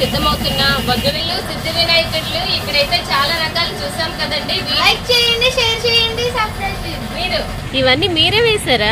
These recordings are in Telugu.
సిద్ధమవుతున్న బొగ్గవిల్లు సిద్ధ వినాయకుళ్ళు ఇక్కడైతే చాలా రకాలు చూసాం కదండి వీ- లైక్ చేయండి షేర్ చేయండి సబ్స్క్రైబ్ చేయండి మీరు ఇవన్నీ మీరే వేశారా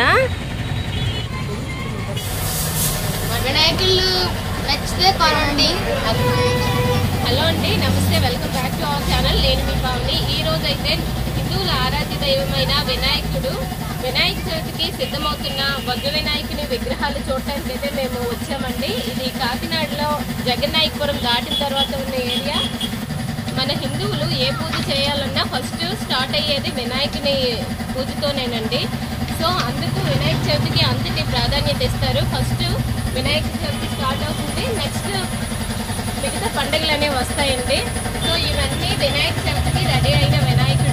వినాయకులు నచ్చితే కొనండి హలో అండి నమస్తే welcome back to our channel నేను మీ పావని ఈ రోజు అయితే హిందువుల ఆరాధ్య దైవమైన వినాయకుడు వినాయక చవితికి సిద్ధమవుతున్న వగ్గ వినాయకుని విగ్రహాలు చూడటానికి అయితే మేము వచ్చామండి ఇది కాకినాడలో జగన్నాయకపురం దాటిన తర్వాత ఉన్న ఏరియా మన హిందువులు ఏ పూజ చేయాలన్నా ఫస్ట్ స్టార్ట్ అయ్యేది వినాయకుని పూజతోనేనండి సో అందుకు వినాయక చవితికి అంతటి ప్రాధాన్యత ఇస్తారు ఫస్ట్ వినాయక చవితి స్టార్ట్ అవుతుంది నెక్స్ట్ మిగతా పండుగలు అనేవి వస్తాయండి సో ఇవన్నీ వినాయక చవితికి రెడీ అయిన వినాయకుడు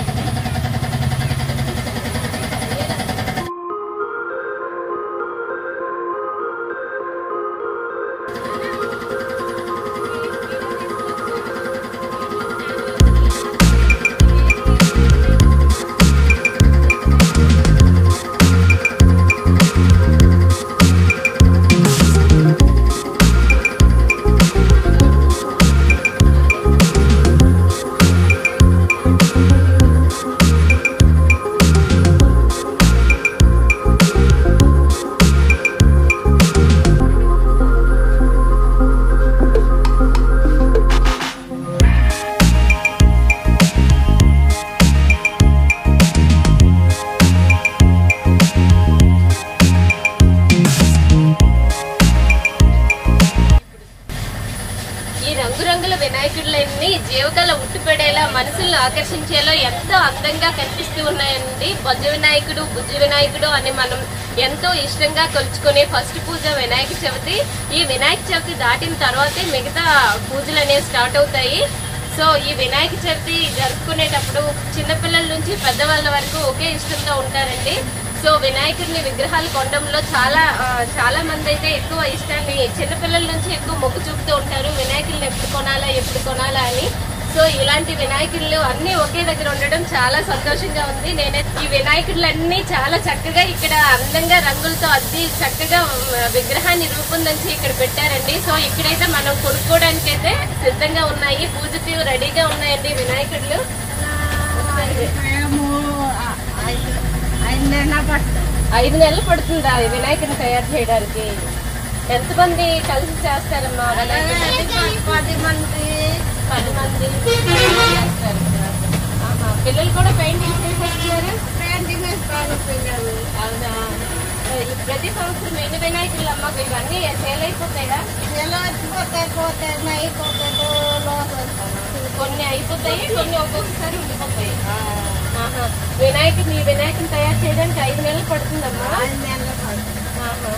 ఈ రంగురంగుల వినాయకుడులన్నీ జీవకళ ఉట్టిపడేలా మనసులను ఆకర్షించేలా ఎంతో అందంగా కనిపిస్తూ ఉన్నాయండి బొజ్జ వినాయకుడు బుజ్జ వినాయకుడు అని మనం ఎంతో ఇష్టంగా కొలుచుకునే ఫస్ట్ పూజ వినాయక చవితి ఈ వినాయక చవితి దాటిన తర్వాతే మిగతా పూజలు అనేవి స్టార్ట్ అవుతాయి సో ఈ వినాయక చవితి జరుపుకునేటప్పుడు చిన్నపిల్లల నుంచి పెద్దవాళ్ళ వరకు ఒకే ఇష్టంతో ఉంటారండి సో వినాయకుడిని విగ్రహాలు కొనడంలో చాలా ఆ, చాలా మంది అయితే ఎక్కువ ఇష్టాన్ని చిన్నపిల్లల నుంచి ఎక్కువ మొగ్గు చూపుతూ ఉంటారు వినాయకుడిని ఎప్పుడు కొనాలా ఎప్పుడు కొనాలా అని సో ఇలాంటి వినాయకుళ్ళు అన్ని ఒకే దగ్గర ఉండడం చాలా సంతోషంగా ఉంది నేనే ఈ వినాయకులన్నీ చాలా చక్కగా ఇక్కడ అందంగా రంగులతో అద్ది చక్కగా ఉమ్, విగ్రహాన్ని రూపొందించి ఇక్కడ పెట్టారండి సో ఇక్కడైతే మనం కొనుక్కోవడానికి అయితే సిద్ధంగా ఉన్నాయి పూజకి రెడీగా ఉన్నాయండి వినాయకుళ్ళు ఐదు నెలలు పడుతుందా ఈ వినాయకుడిని తయారు చేయడానికి ఎంతమంది కలిసి చేస్తారమ్మా వినాయకుడిని? పది మంది పది మంది చేస్తారు ఆహా. పిల్లలు కూడా పెయింటింగ్ చేసేస్తున్నారు పెయింటింగ్ వేసుకోవాలి పిల్లలు అవునా ఈ ప్రతి సంవత్సరం ఎన్ని వినాయకులు అమ్మ ఇవన్నీ సేల్ అయిపోతాయా ఎలా వచ్చిపోతాయి పోతాయి అయిపోతాయి కొన్ని అయిపోతాయి కొన్ని ఒక్కొక్కసారి ఉండిపోతాయి ఆహా. వినాయకుడిని ఈ వినాయకుని తయారు చేయడానికి ఐదు నెలలు పడుతుందమ్మా ఐదు నెలలు పడుతుంది ఆహాహా.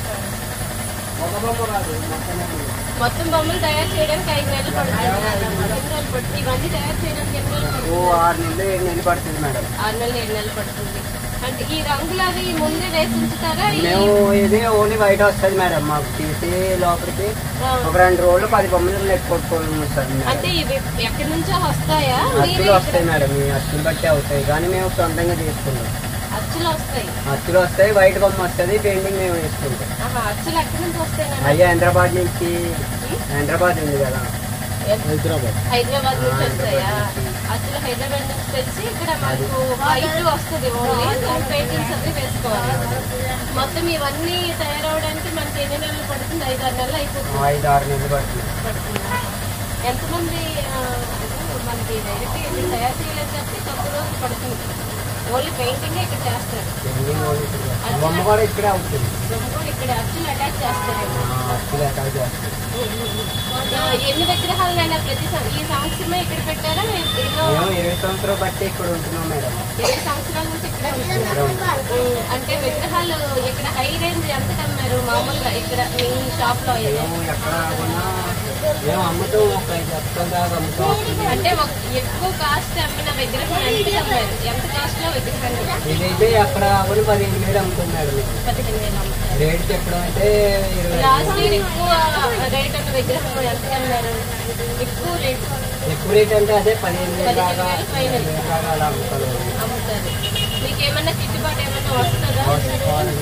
మొత్తం బొమ్మలు తయారు చేయడానికి ఐదు నెలలు పడుతుంది ఎన్ని రోజులు పడుతుంది ఇవన్నీ తయారు చేయడానికి ఎన్ని రోజులు పడుతుంది ఓ ఆరు నెలలు ఏడు నెలలు పడుతుంది మేడం ఆరు నెలలు ఏడు నెలలు పడుతుంది అంటే ఈ రంగులు అవి ముందే వేసి ఉంచుతారా ఈ- మేము ఇది ఓన్లీ వైట్ వస్తుంది మేడం మాకు తీసి లోపలికి ఆ. ఒక రెండు రోజులు పది బొమ్మలు నెట్ కొట్టుకోవడం వస్తుంది అంటే మేడం ఇవి ఎక్కడి నుంచో వస్తాయా మీరే అచ్చులు ఇక్కడ- వస్తాయి మేడం ఈ అచ్చులు బట్టి అవుతాయి కానీ మేము సొంతంగా తీసుకుంటాం అచ్చులు వస్తాయి అచ్చులు వస్తాయి వైట్ బొమ్మ వస్తుంది పెయింటింగ్ మేము వేసుకుంటాం ఆహా, అచ్చులు ఎక్కడి నుంచి వస్తాయి అయ్యా హైదరాబాద్ నుంచి హైదరాబాద్ ఉంది కదా హైదరాబాద్ హైదరాబాద్ నుంచి వస్తాయా హైదరాబాద్ నుంచి. అసలు హైదరాబాద్ నుంచి తెచ్చి ఇక్కడ మనకు వైట్ వస్తుంది ఓన్లీ దాని పెయింటింగ్స్ అవి వేసుకోవాలి మొత్తం ఇవన్నీ తయారవడానికి మనకి ఎన్ని నెలలు పడుతుంది ఐదు ఆరు నెలలు అయిపోతుంది ఐదు ఆరు నెలలు పడుతుంది పడుతుంది ఎంతమంది ఆ, మనకి డైరెక్ట్ ఇది తయారు చేయలేదు కాబట్టి తక్కువ రోజులు పడుతుంది ఓన్లీ పెయింటింగ్ ఇక్కడ చేస్తారు పెయింటింగ్ ఓన్లీ ఇక్కడ. బొమ్మ కూడా ఇక్కడే అవుతుంది బొమ్మ కూడా ఇక్కడ అచ్చులు అటాచ్ చేస్తారేమో ఆ, అచ్చులు ఎక్కడ చేస్తుంది ఆ, ఎన్ని విగ్రహాలైనా ప్రతి సం- ఈ సంవత్సరమే ఇక్కడ పెట్టారా ఎన్నో మేము ఇరవై సంవత్సరాలు బట్టి ఇక్కడ ఉంటున్నాం మేడం ఇరవై సంవత్సరాల నుంచి ఇక్కడే ఉంటున్నారు ఇక్కడ ఉంటున్నాం. అంటే విగ్రహాలు ఇక్కడ హై రేంజ్ ఎంత కమ్మారు మామూలుగా ఇక్కడ మీ షాప్ లో అయితే మేము ఎక్కడ కొన్నా మేము అమ్ముతాం ఒక ఐదు లక్షల దాకా అమ్ముతాం అంటే ఒక ఎక్కువ కాస్ట్ అమ్మిన విగ్రహం ఎంత కమ్మారు ఎంత కాస్ట్ లో విగ్రహాన్ని ఇదైతే అక్కడ కూడా పదిహేను వేలు అమ్ముతుంది మేడం ఇది. పదిహేను వేలు అమ్ముతారు రేట్ చెప్పడం అయితే ఇరవై ఐదు లాస్ట్ వేలు. ఇయర్ ఎక్కువ రేట్ ఉన్న విగ్రహం ఎంత కమ్మారు ఎక్కువ రేట్ ఎక్కువ రేట్ అంటే అదే పదిహేను వేలు దాకా పదిహేను వేలు పైన. ఇరవై వేలు దాకా అలా అమ్ముతారు అమ్ముతారు మీకు ఏమన్నా గిట్టుబాటు ఏమన్నా వస్తుందా కావాలి.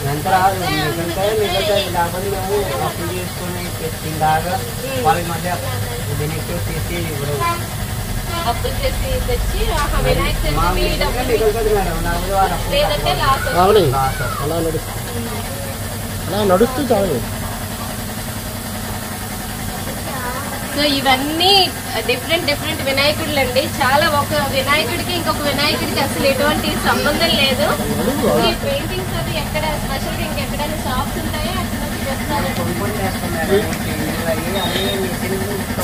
ఎంత రాదు మిగులుతాయి మిగులుతాయి లేకపోతే మేము అప్పులు చేసుకొని తెచ్చిన దాకా వాళ్ళకి మధ్య దీనికి తీసి ఇప్పుడు అప్పులు చేసి తెచ్చి ఆహా, వినాయక మా చవితి మీ మిగులుతుంది డబ్బులు మిగులుతుంది మేడం లేకపోతే వాళ్ళు అప్పులు లేదంటే లాస్ అవును లాస్ అవుతుంది. అలా నడుస్తూ అలా నడుస్తూ చాలు సో ఇవన్నీ డిఫరెంట్ డిఫరెంట్ వినాయకుడులు అండి చాలా ఒక వినాయకుడికి ఇంకొక వినాయకుడికి అసలు ఎటువంటి సంబంధం లేదు ఈ పెయింటింగ్స్ అది ఎక్కడ స్పెషల్ ఇంకెక్కడైనా షాప్స్ ఉంటాయా అక్కడ నుంచి తెస్తారా? కొనుక్కొని చేస్తున్నారు ఇల్లు అయ్యి అన్నీ మిషన్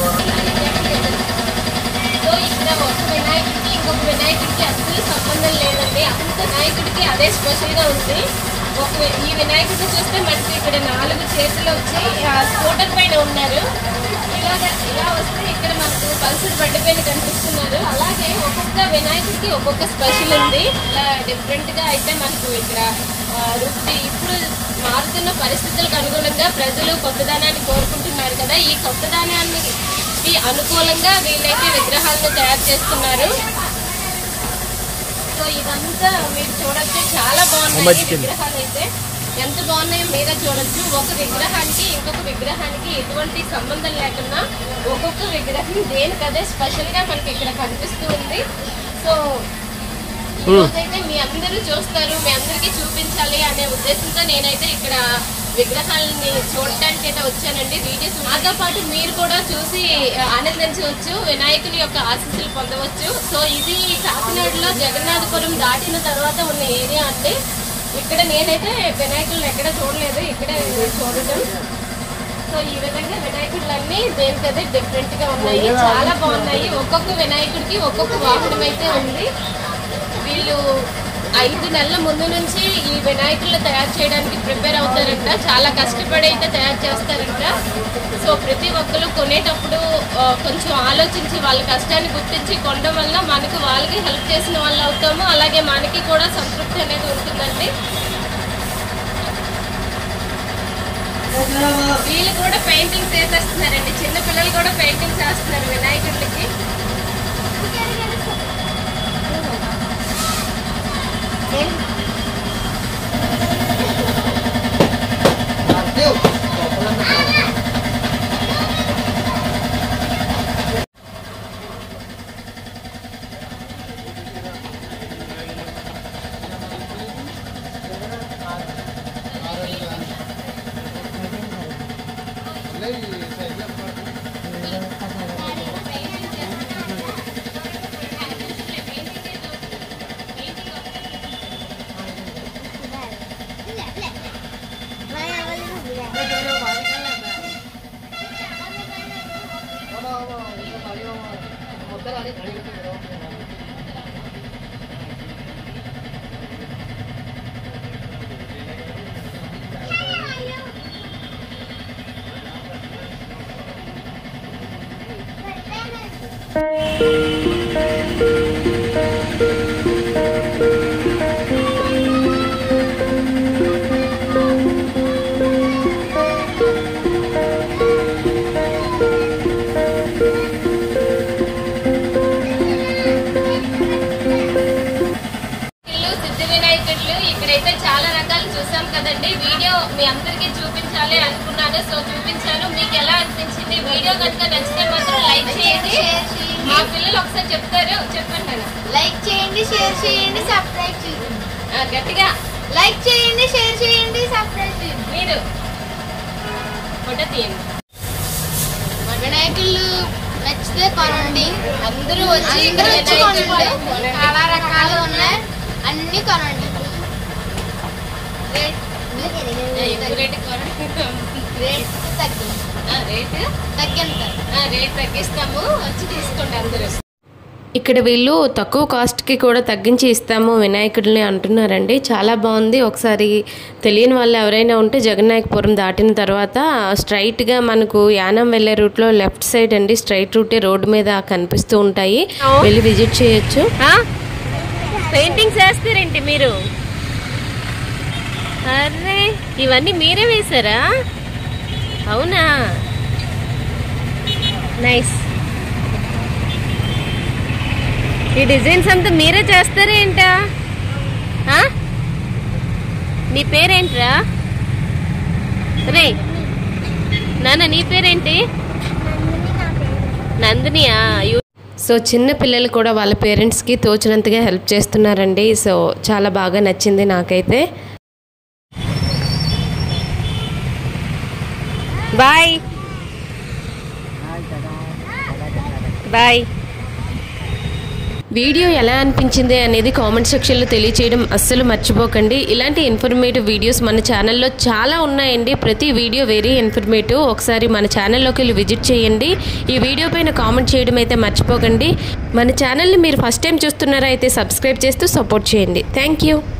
సో ఇక్కడ ఒక వినాయకుడికి ఇంకొక వినాయకుడికి అసలు సంబంధం లేదండి అంత వినాయకుడికి అదే స్పెషల్ గా ఉంది ఒక వి- ఈ వినాయకుడిని చూస్తే మనకి ఇక్కడ నాలుగు చేతులు వచ్చి ఆ స్కూటర్ పైన ఉన్నారు ఇలాగ ఇలా వస్తే ఇక్కడ మనకు పల్సర్ బండి పైన కనిపిస్తున్నారు అలాగే ఒక్కొక్క వినాయకుడికి ఒక్కొక్క స్పెషల్ ఉంది ఇలా డిఫరెంట్ గా అయితే మనకు ఇక్కడ ఆ, రుచి ఇప్పుడు మారుతున్న పరిస్థితులకు అనుగుణంగా ప్రజలు కొత్తదనాన్ని కోరుకుంటున్నారు కదా ఈ కొత్తదనాన్ని కి అనుకూలంగా వీళ్ళైతే విగ్రహాలను తయారు చేస్తున్నారు సో ఇదంతా మీరు చూడొచ్చు చాలా బాగున్నాయి ఈ విగ్రహాలు అయితే ఎంత బాగున్నాయో మీరే చూడొచ్చు ఒక విగ్రహానికి ఇంకొక విగ్రహానికి ఎటువంటి సంబంధం లేకుండా ఒక్కొక్క విగ్రహం దేనికదే స్పెషల్ గా మనకి ఇక్కడ కనిపిస్తూ ఉంది సో ఈ రోజైతే మీ అందరూ చూస్తారు మీ అందరికీ చూపించాలి అనే ఉద్దేశంతో నేనైతే ఇక్కడ విగ్రహాలని చూడటానికి అయితే వచ్చానండి వీడియోస్ నాతో పాటు మీరు కూడా చూసి ఆ, ఆనందించవచ్చు వినాయకుని యొక్క ఆశీస్సులు పొందవచ్చు సో ఇది కాకినాడలో జగన్నాథపురం దాటిన తర్వాత ఉన్న ఏరియా అండి ఇక్కడ నేనైతే వినాయకులను ఎక్కడ చూడలేదు ఇక్కడే చూడటం సో ఈ విధంగా వినాయకుడులన్నీ దేనికదే డిఫరెంట్ గా ఉన్నాయి చాలా బాగున్నాయి ఒక్కొక్క వినాయకుడికి ఒక్కొక్క వాహనం అయితే ఉంది వీళ్ళు ఐదు నెలల ముందు నుంచి ఈ వినాయకులను తయారు చేయడానికి ప్రిపేర్ అవుతారంట చాలా కష్టపడి అయితే తయారు చేస్తారంట సో ప్రతి ఒక్కరు కొనేటప్పుడు ఆ, కొంచెం ఆలోచించి వాళ్ళ కష్టాన్ని గుర్తించి కొనడం వల్ల మనకు వాళ్ళకి హెల్ప్ చేసిన వాళ్ళు అవుతాము అలాగే మనకి కూడా సంతృప్తి అనేది ఉంటుందండి వీళ్ళు కూడా పెయింటింగ్స్ వేసేస్తున్నారండి చిన్న పిల్లలు కూడా పెయింటింగ్స్ వేస్తున్నారు వినాయకుడికి ఇల్లు సిద్ధి వినాయకుళ్ళు ఇక్కడైతే చాలా రకాలు చూసాం కదండి వీడియో మీ అందరికీ చూపించాలి అనుకున్నాను సో చూపించాను మీకు ఎలా అనిపించింది వీడియో కనుక నచ్చితే మాత్రం లైక్ చేయండి మా పిల్లలు ఒకసారి చెప్తారు చెప్పండి నాన్న. లైక్ చేయండి షేర్ చేయండి సబ్స్క్రైబ్ చేయండి ఆ, గట్టిగా లైక్ చేయండి షేర్ చేయండి సబ్స్క్రైబ్ చేయండి మీరు ఫోటో తీయండి వినాయకులు నచ్చితే కొనండి అందరూ వచ్చి అందరూ వచ్చి వినాయకుళ్ళు కొనుక్కోండి. చాలా రకాలు ఉన్నాయి అన్ని కొనండి రేట్ ఆ, ఎక్కువ రేటు కొనండి. రేట్ తగ్గి ఆ, రేటు తగ్గింది ఆ, రేట్ తగ్గిస్తాము వచ్చి తీసుకోండి అందరూ ఇక్కడ వీళ్ళు తక్కువ కాస్ట్కి కూడా తగ్గించి ఇస్తాము వినాయకుడిని అంటున్నారండి చాలా బాగుంది ఒకసారి తెలియని వాళ్ళు ఎవరైనా ఉంటే జగన్నాయకపురం దాటిన తర్వాత స్ట్రైట్గా మనకు యానం వెళ్ళే రూట్లో లెఫ్ట్ సైడ్ అండి స్ట్రైట్ రూటే రోడ్డు మీద కనిపిస్తూ ఉంటాయి వెళ్ళి విజిట్ చేయొచ్చు పెయింటింగ్స్ వేస్తారేంటి మీరు అరే ఇవన్నీ మీరే వేశారా అవునా నైస్ ఈ డిజైన్స్ అంతా మీరే చేస్తారా ఏంటా ఆ? నీ పేరేంట్రా రే నాన్న నీ పేరేంటి నందినియా యు- సో చిన్న పిల్లలు కూడా వాళ్ళ పేరెంట్స్కి తోచినంతగా హెల్ప్ చేస్తున్నారండి సో చాలా బాగా నచ్చింది నాకైతే బాయ్ బాయ్ వీడియో ఎలా అనిపించింది అనేది కామెంట్ సెక్షన్లో తెలియచేయడం అస్సలు మర్చిపోకండి ఇలాంటి ఇన్ఫర్మేటివ్ వీడియోస్ మన ఛానల్లో చాలా ఉన్నాయండి ప్రతి వీడియో వెరీ ఇన్ఫర్మేటివ్ ఒకసారి మన ఛానల్లోకి వెళ్ళి విజిట్ చేయండి ఈ వీడియో పైన కామెంట్ చేయడం అయితే మర్చిపోకండి మన ఛానల్ని మీరు ఫస్ట్ టైం చూస్తున్నారా అయితే సబ్స్క్రైబ్ చేస్తూ సపోర్ట్ చేయండి థ్యాంక్ యూ